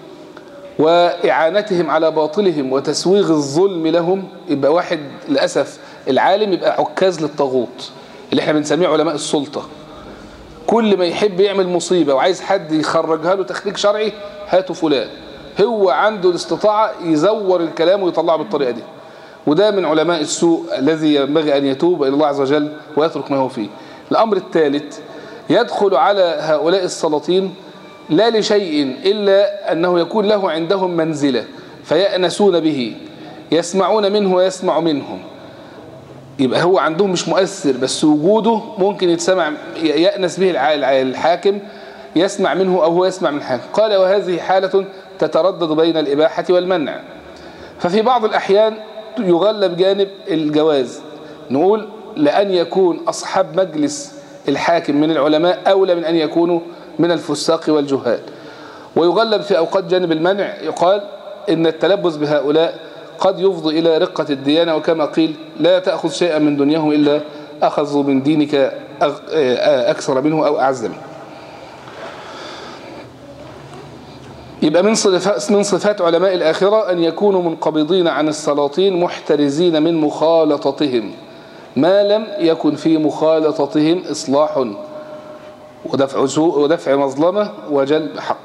وإعانتهم على باطلهم وتسويغ الظلم لهم يبقى واحد للأسف العالم يبقى عكاز للطاغوت اللي احنا بنسميه علماء السلطة كل ما يحب يعمل مصيبة وعايز حد يخرجها له تخريج شرعي هاتوا فلان هو عنده الاستطاعة يزور الكلام ويطلعه بالطريقة دي وده من علماء السوء الذي ينبغي أن يتوب إلى الله عز وجل ويترك ما هو فيه الأمر الثالث يدخل على هؤلاء السلاطين لا لشيء إلا أنه يكون له عندهم منزلة فيأنسون به يسمعون منه ويسمع منهم يبقى هو عندهم مش مؤثر بس وجوده ممكن يتسمع يأنس به الحاكم يسمع منه أو هو يسمع من الحاكم قال وهذه حالة تتردد بين الإباحة والمنع ففي بعض الأحيان يغلب جانب الجواز نقول لأن يكون أصحاب مجلس الحاكم من العلماء أولى من أن يكونوا من الفساق والجهال ويغلب في أوقات جانب المنع يقال إن التلبس بهؤلاء قد يفضي إلى رقة الديانة وكما قيل لا تأخذ شيئا من دنياهم إلا أخذوا من دينك أغ- آه، أكثر منه أو أعز منه يبقى من صفات من صفات علماء الآخرة أن يكونوا منقبضين عن السلاطين محترزين من مخالطتهم ما لم يكن في مخالطتهم إصلاح ودفع سوء ودفع مظلمة وجلب حق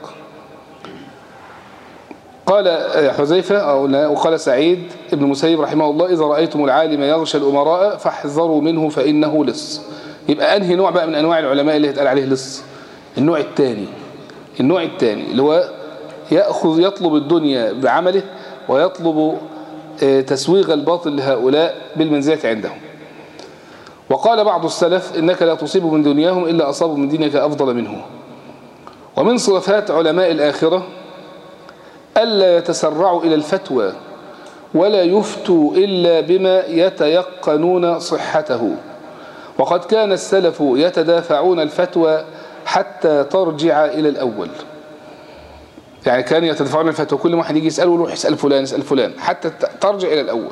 قال حذيفة أو لا وقال سعيد ابن مسيب رحمه الله إذا رأيتم العالم يغشى الأمراء فاحذروا منه فإنه لص يبقى أنهي نوع بقى من أنواع العلماء اللي يتقال عليه لص النوع الثاني النوع الثاني اللي هو يأخذ يطلب الدنيا بعمله ويطلب آه، تسويغ الباطل لهؤلاء بالمنزلة عندهم وقال بعض السلف إنك لا تصيب من دنياهم إلا أصابوا من دينك أفضل منه ومن صفات علماء الآخرة ألا يتسرعوا إلى الفتوى ولا يفتوا إلا بما يتيقنون صحته وقد كان السلف يتدافعون الفتوى حتى ترجع إلى الأول يعني كانوا يتدافعون الفتوى كل ما واحد يجي يسأله يروح يسأل فلان يسأل فلان حتى ترجع إلى الأول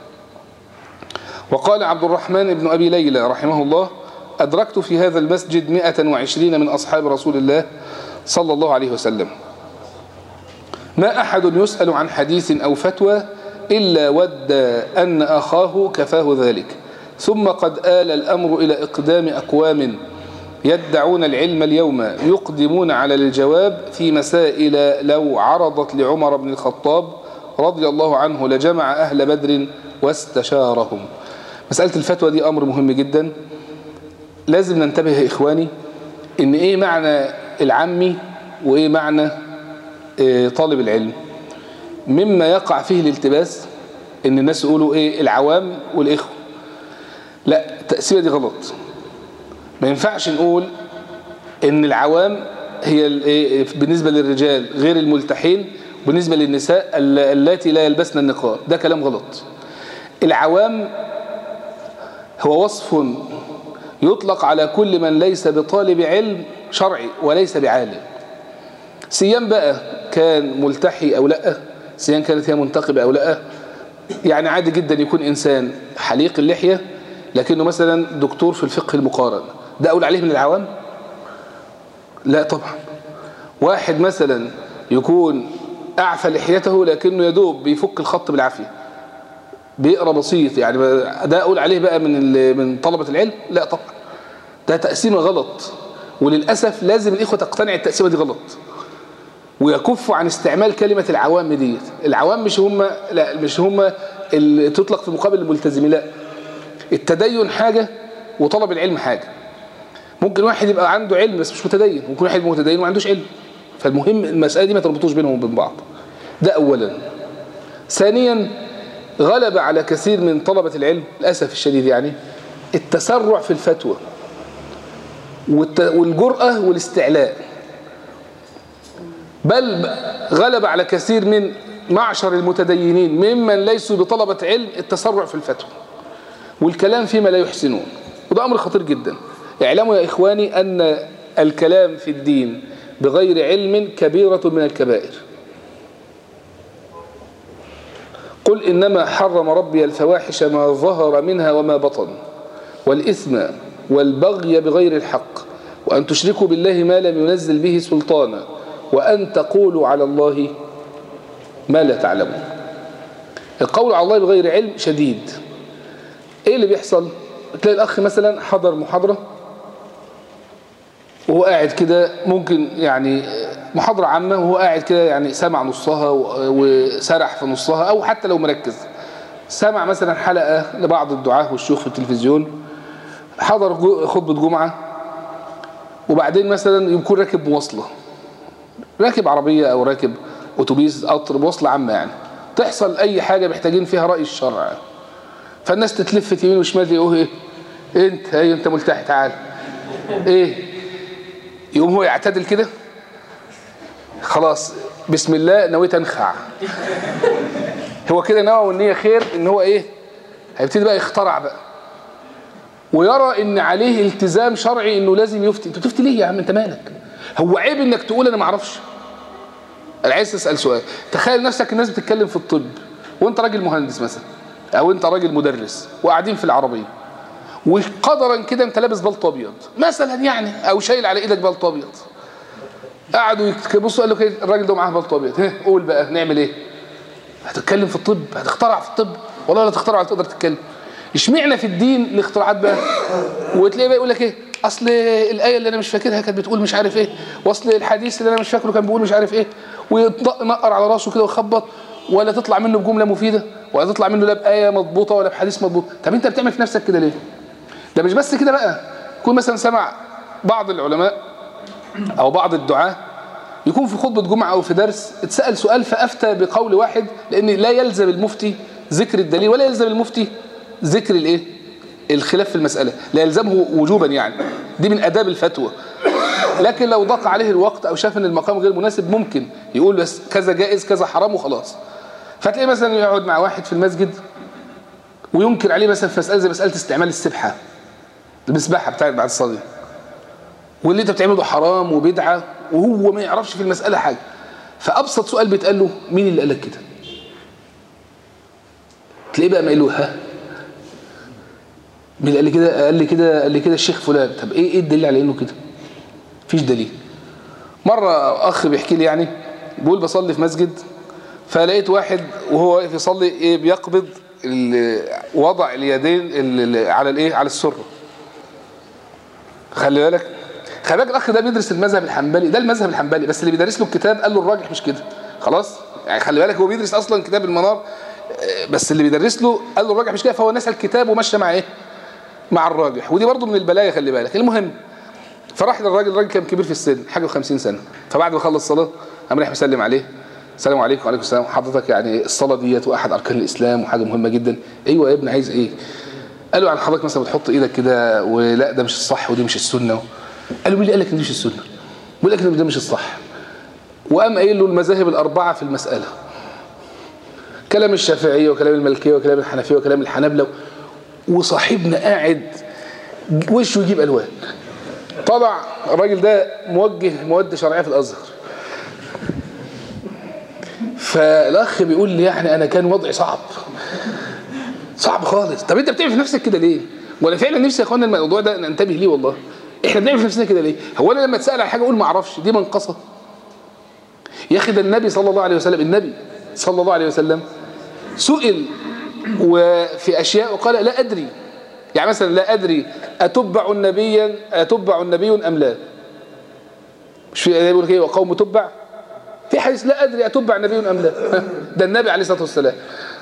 وقال عبد الرحمن بن أبي ليلى رحمه الله أدركت في هذا المسجد 120 من أصحاب رسول الله صلى الله عليه وسلم ما أحد يسأل عن حديث أو فتوى إلا ود أن أخاه كفاه ذلك ثم قد آل الأمر إلى إقدام أقوام يدعون العلم اليوم يقدمون على الجواب في مسائل لو عرضت لعمر بن الخطاب رضي الله عنه لجمع أهل بدر واستشارهم مسألة الفتوى دي أمر مهم جدا لازم ننتبه يا إخواني إن إيه معنى العمي وإيه معنى إيه طالب العلم مما يقع فيه الالتباس إن الناس يقولوا إيه العوام والإخوة لا التقسيمة دي غلط ما ينفعش نقول إن العوام هي ال- إيه بالنسبة للرجال غير الملتحين بالنسبة للنساء الل- اللاتي لا يلبسن النقاب ده كلام غلط العوام هو وصف يطلق على كل من ليس بطالب علم شرعي وليس بعالم سيان بقى كان ملتحي أو لا سيان كانت هي منتقبة أو لا يعني عادي جدا يكون إنسان حليق اللحية لكنه مثلا دكتور في الفقه المقارن ده أقول عليه من العوام لا طبعا واحد مثلا يكون أعفى لحيته لكنه يدوب بيفك الخط بالعافية بيقرا بسيط يعني ده اقول عليه بقى من ال- من طلبه العلم لا طبعا ده تقسيمه غلط وللاسف لازم الاخوه تقتنع التقسيمه دي غلط ويكفوا عن استعمال كلمه العوام ديت العوام مش هم لا مش هم اللي تطلق في مقابل الملتزمين لا التدين حاجه وطلب العلم حاجه ممكن واحد يبقى عنده علم بس مش متدين ممكن واحد متدين وما عندوش علم فالمهم المساله دي ما تربطوش بينهم وبين بعض ده اولا ثانيا غلب على كثير من طلبة العلم للأسف الشديد يعني التسرع في الفتوى والت- والجرأة والاستعلاء بل غلب على كثير من معشر المتدينين ممن ليسوا بطلبة علم التسرع في الفتوى والكلام فيما لا يحسنون وده أمر خطير جدا اعلموا يا إخواني أن الكلام في الدين بغير علم كبيرة من الكبائر قل إنما حرم ربي الفواحش ما ظهر منها وما بطن والإثم والبغي بغير الحق وأن تشركوا بالله ما لم ينزل به سلطانا وأن تقولوا على الله ما لا تعلمون القول على الله بغير علم شديد ايه اللي بيحصل تلاقي الاخ مثلا حضر محاضرة وهو قاعد كده ممكن يعني محاضرة عامة وهو قاعد كده يعني سمع نصها و- وسرح في نصها او حتى لو مركز سمع مثلا حلقة لبعض الدعاة والشيوخ في التلفزيون حضر جو- خطبة جمعة وبعدين مثلا يكون راكب مواصلة راكب عربية او راكب اتوبيس قطر مواصلة عامة يعني تحصل اي حاجة محتاجين فيها رأي الشرع فالناس تتلف يمين وشمال يقول ايه انت ايه انت ملتحي تعال ايه يقوم هو يعتدل كده خلاص بسم الله نويت انخع هو كده نوى والنية خير ان هو ايه هيبتدي بقى يخترع بقى ويرى ان عليه التزام شرعي انه لازم يفتي انت بتفتي ليه يا عم انت مالك هو عيب انك تقول انا ما اعرفش انا عايز تسال سؤال تخيل نفسك الناس بتتكلم في الطب وانت راجل مهندس مثلا او انت راجل مدرس وقاعدين في العربيه وقدرا كده انت لابس بلطو ابيض مثلا يعني او شايل على ايدك بلطو ابيض قعدوا يبصوا قالوا كده الراجل ده معاه بلطو ابيض ها قول بقى نعمل ايه هتتكلم في الطب هتخترع في الطب والله لا تخترع ولا تقدر تتكلم اشمعنى في الدين الاختراعات بقى وتلاقيه بقى يقول لك ايه اصل الايه اللي انا مش فاكرها كانت بتقول مش عارف ايه واصل الحديث اللي انا مش فاكره كان بيقول مش عارف ايه وينقر على راسه كده ويخبط ولا تطلع منه بجمله مفيده ولا تطلع منه لا بايه مضبوطه ولا بحديث مضبوط طب انت بتعمل في نفسك كده ليه ده مش بس كده بقى يكون مثلا سمع بعض العلماء او بعض الدعاه يكون في خطبه جمعه او في درس اتسال سؤال فافتى بقول واحد لان لا يلزم المفتي ذكر الدليل ولا يلزم المفتي ذكر الايه الخلاف في المساله لا يلزمه وجوبا يعني دي من اداب الفتوى لكن لو ضاق عليه الوقت او شاف ان المقام غير مناسب ممكن يقول بس كذا جائز كذا حرام وخلاص فتلاقيه مثلا يقعد مع واحد في المسجد وينكر عليه مثلا في مساله زي مساله استعمال السبحه المسبحه بتاعت بعد الصلاه واللي انت بتعمله ده حرام وبدعه وهو ما يعرفش في المساله حاجه فابسط سؤال بيتقال له مين اللي قال لك كده تلاقيه بقى ما له ها مين قال لي كده قال لي كده قال لي كده الشيخ فلان طب ايه ايه الدليل على انه كده مفيش دليل مره اخ بيحكي لي يعني بيقول بصلي في مسجد فلقيت واحد وهو واقف يصلي ايه بيقبض وضع اليدين على الايه على السره خلي بالك خلي بالك الاخ ده بيدرس المذهب الحنبلي ده المذهب الحنبلي بس اللي بيدرس له الكتاب قال له الراجح مش كده خلاص يعني خلي بالك هو بيدرس اصلا كتاب المنار بس اللي بيدرس له قال له الراجح مش كده فهو نسى الكتاب ومشى مع ايه مع الراجح ودي برضه من البلايا خلي بالك المهم فراح للراجل الراجل كان كبير في السن حاجه و50 سنه فبعد ما خلص الصلاه قام رايح مسلم عليه السلام عليكم وعليكم السلام حضرتك يعني الصلاه ديت واحد اركان الاسلام وحاجه مهمه جدا ايوه يا ابني عايز ايه قالوا عن حضرتك مثلا بتحط ايدك كده ولا ده مش الصح ودي مش السنه قالوا مين اللي قال لك ان دي مش السنه بيقول لك ان ده مش الصح وقام قايل له المذاهب الاربعه في المساله كلام الشافعيه وكلام المالكيه وكلام الحنفيه وكلام الحنابلة وصاحبنا قاعد وشه يجيب الوان طبعا الراجل ده موجه مواد شرعيه في الازهر فالاخ بيقول لي يعني انا كان وضعي صعب صعب خالص طب انت بتعمل في نفسك كده ليه وانا فعلا نفسي يا اخوانا الموضوع ده ننتبه ليه والله احنا بنعمل في نفسنا كده ليه هو انا لما اتسال على حاجه اقول ما اعرفش دي منقصه يا اخي ده النبي صلى الله عليه وسلم النبي صلى الله عليه وسلم سئل وفي اشياء وقال لا ادري يعني مثلا لا ادري اتبع النبيا اتبع النبي ام لا مش في يقول ايه وقوم تبع في حديث لا ادري اتبع نبي ام لا ده النبي عليه الصلاه والسلام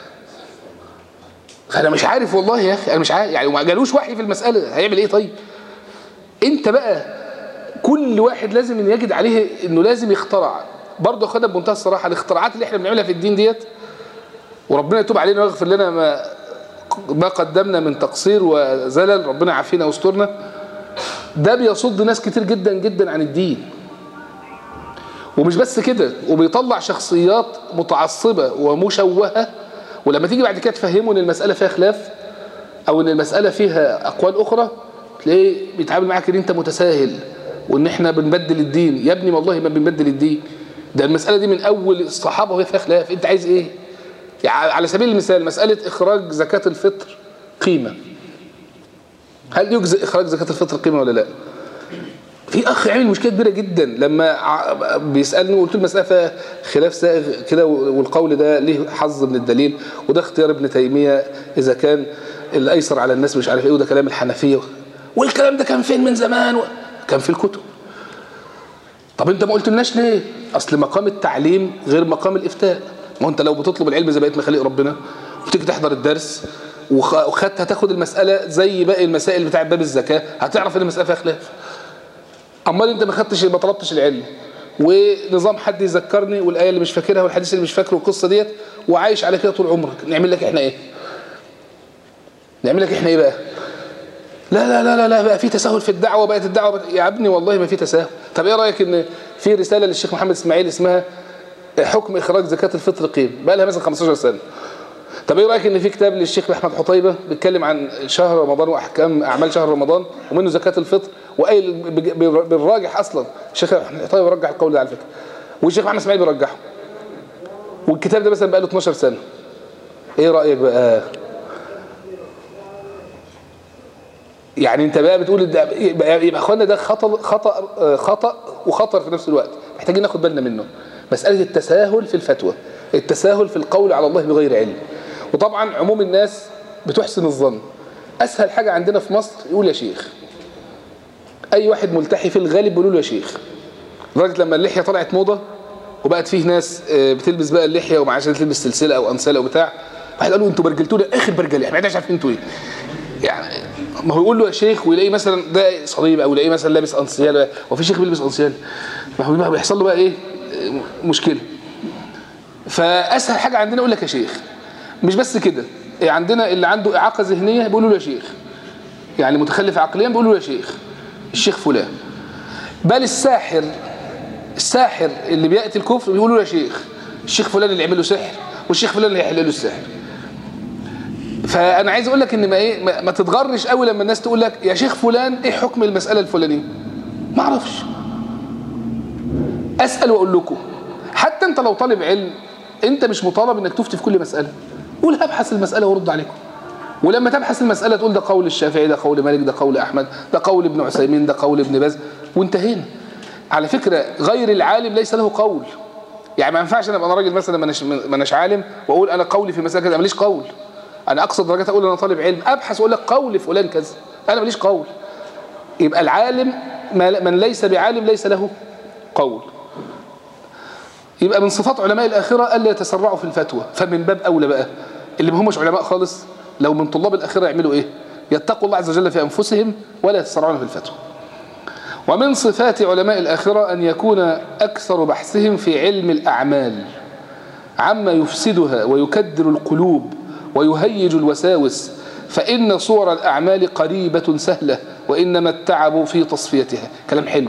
فانا مش عارف والله يا اخي انا مش عارف يعني ما جالوش وحي في المساله هيعمل ايه طيب انت بقى كل واحد لازم ان يجد عليه انه لازم يخترع برضه خدها بمنتهى الصراحه الاختراعات اللي احنا بنعملها في الدين ديت وربنا يتوب علينا ويغفر لنا ما ما قدمنا من تقصير وزلل ربنا يعافينا ويسترنا ده بيصد ناس كتير جدا جدا عن الدين ومش بس كده وبيطلع شخصيات متعصبة ومشوهة ولما تيجي بعد كده تفهمه ان المسألة فيها خلاف او ان المسألة فيها اقوال اخرى تلاقيه بيتعامل معاك ان انت متساهل وان احنا بنبدل الدين يا ابني والله ما بنبدل الدين ده المسألة دي من اول الصحابة وهي فيها خلاف انت عايز ايه يعني على سبيل المثال مسألة اخراج زكاة الفطر قيمة هل يجزئ اخراج زكاة الفطر قيمة ولا لا في اخ عمل مشكله كبيره جدا لما بيسالني وقلت له المساله فيها خلاف سائغ كده والقول ده ليه حظ من الدليل وده اختيار ابن تيميه اذا كان الايسر على الناس مش عارف ايه وده كلام الحنفيه والكلام ده كان فين من زمان و... كان في الكتب طب انت ما قلتلناش ليه اصل مقام التعليم غير مقام الافتاء ما انت لو بتطلب العلم زي بقيه مخاليق ربنا وتيجي تحضر الدرس وخدت هتاخد المساله زي باقي المسائل بتاع باب الزكاه هتعرف ان المساله فيها خلاف امال انت ما خدتش ما طلبتش العلم ونظام حد يذكرني والايه اللي مش فاكرها والحديث اللي مش فاكره والقصه ديت وعايش على كده طول عمرك نعمل لك احنا ايه نعمل لك احنا ايه بقى لا لا لا لا لا بقى في تساهل في الدعوه بقت الدعوه بقت يا ابني والله ما في تساهل طب ايه رايك ان في رساله للشيخ محمد اسماعيل اسمها حكم اخراج زكاه الفطر قيم بقى لها مثلا 15 سنه طب ايه رايك ان في كتاب للشيخ احمد حطيبه بيتكلم عن شهر رمضان واحكام اعمال شهر رمضان ومنه زكاه الفطر وقايل بالراجح اصلا الشيخ احمد حطيبه بيرجح القول ده على فكره والشيخ محمد اسماعيل بيرجحه والكتاب ده مثلا بقى له 12 سنة ايه رأيك بقى يعني انت بقى بتقول ده يبقى يبقى اخوانا ده خطا خطا آه، خطا وخطر في نفس الوقت محتاجين ناخد بالنا منه مساله التساهل في الفتوى التساهل في القول على الله بغير علم وطبعا عموم الناس بتحسن الظن اسهل حاجه عندنا في مصر يقول يا شيخ اي واحد ملتحي في الغالب بيقولوا له يا شيخ لدرجه لما اللحيه طلعت موضه وبقت فيه ناس آه، بتلبس بقى اللحيه ومع عشان تلبس سلسله او انسله او بتاع واحد قال له انتوا برجلتونا اخر برجله احنا مش عارفين انتوا ايه يعني ما هو يقول له يا شيخ ويلاقي مثلا ده صليب او يلاقيه مثلا لابس انسيال وفي شيخ بيلبس انسيال ما هو بقى بيحصل له بقى ايه آه، مشكله فاسهل حاجه عندنا يقول لك يا شيخ مش بس كده إيه عندنا اللي عنده اعاقه ذهنيه بيقولوا له يا شيخ يعني متخلف عقليا بيقولوا له يا شيخ الشيخ فلان بل الساحر الساحر اللي بياتي الكفر بيقولوا له يا شيخ الشيخ فلان اللي يعمل له سحر والشيخ فلان اللي هيحل له السحر فانا عايز اقول لك ان ما ايه ما, ما تتغرش قوي لما الناس تقول لك يا شيخ فلان ايه حكم المساله الفلانيه ما اعرفش اسال واقول لكم حتى انت لو طالب علم انت مش مطالب انك تفتي في كل مساله قول هبحث المساله وارد عليكم ولما تبحث المساله تقول ده قول الشافعي ده قول مالك ده قول احمد ده قول ابن عثيمين ده قول ابن باز وانتهينا على فكره غير العالم ليس له قول يعني ما ينفعش انا ابقى انا راجل مثلا ما اناش ما اناش عالم واقول انا قولي في مساله كذا ماليش قول انا اقصى درجات اقول انا طالب علم ابحث واقول لك قول فلان كذا انا ماليش قول يبقى العالم ما- من ليس بعالم ليس له قول يبقى من صفات علماء الآخرة ألا يتسرعوا في الفتوى فمن باب أولى بقى اللي ما همش علماء خالص لو من طلاب الآخرة يعملوا إيه يتقوا الله عز وجل في أنفسهم ولا يتسرعون في الفتوى ومن صفات علماء الآخرة أن يكون أكثر بحثهم في علم الأعمال عما يفسدها ويكدر القلوب ويهيج الوساوس فإن صور الأعمال قريبة سهلة وإنما التعب في تصفيتها كلام حلو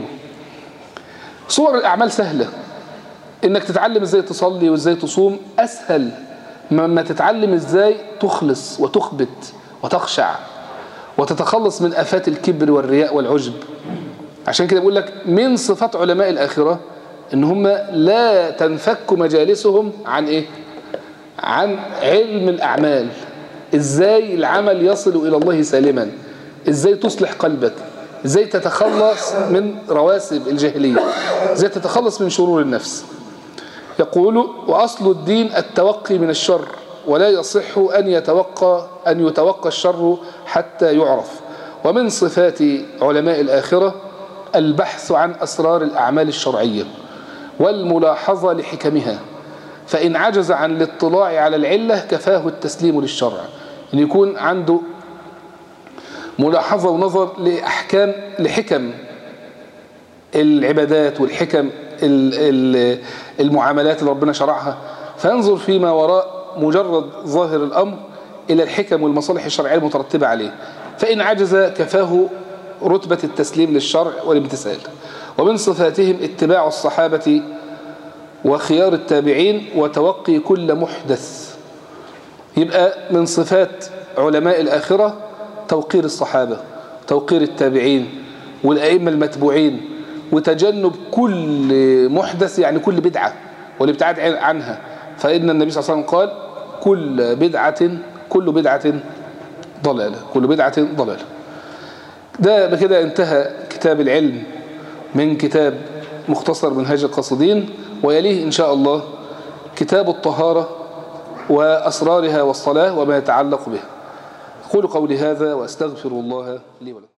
صور الأعمال سهلة انك تتعلم ازاي تصلي وازاي تصوم اسهل مما تتعلم ازاي تخلص وتخبت وتخشع وتتخلص من افات الكبر والرياء والعجب عشان كده بقول لك من صفات علماء الاخره ان هم لا تنفك مجالسهم عن ايه عن علم الاعمال ازاي العمل يصل الى الله سالما ازاي تصلح قلبك ازاي تتخلص من رواسب الجاهليه ازاي تتخلص من شرور النفس يقول وأصل الدين التوقي من الشر ولا يصح أن يتوقى أن يتوقى الشر حتى يعرف ومن صفات علماء الآخرة البحث عن أسرار الأعمال الشرعية والملاحظة لحكمها فإن عجز عن الاطلاع على العلة كفاه التسليم للشرع أن يكون عنده ملاحظة ونظر لأحكام لحكم العبادات والحكم ال- ال- المعاملات اللي ربنا شرعها فينظر فيما وراء مجرد ظاهر الأمر إلى الحكم والمصالح الشرعية المترتبة عليه فإن عجز كفاه رتبة التسليم للشرع والامتثال ومن صفاتهم اتباع الصحابة وخيار التابعين وتوقي كل محدث يبقى من صفات علماء الآخرة توقير الصحابة توقير التابعين والأئمة المتبوعين وتجنب كل محدث يعني كل بدعة والابتعاد عن- عنها فإن النبي صلى الله عليه وسلم قال كل بدعة كل بدعة ضلالة كل بدعة ضلالة ده بكده انتهى كتاب العلم من كتاب مختصر منهاج القاصدين ويليه إن شاء الله كتاب الطهارة وأسرارها والصلاة وما يتعلق بها أقول قولي هذا وأستغفر الله لي ولكم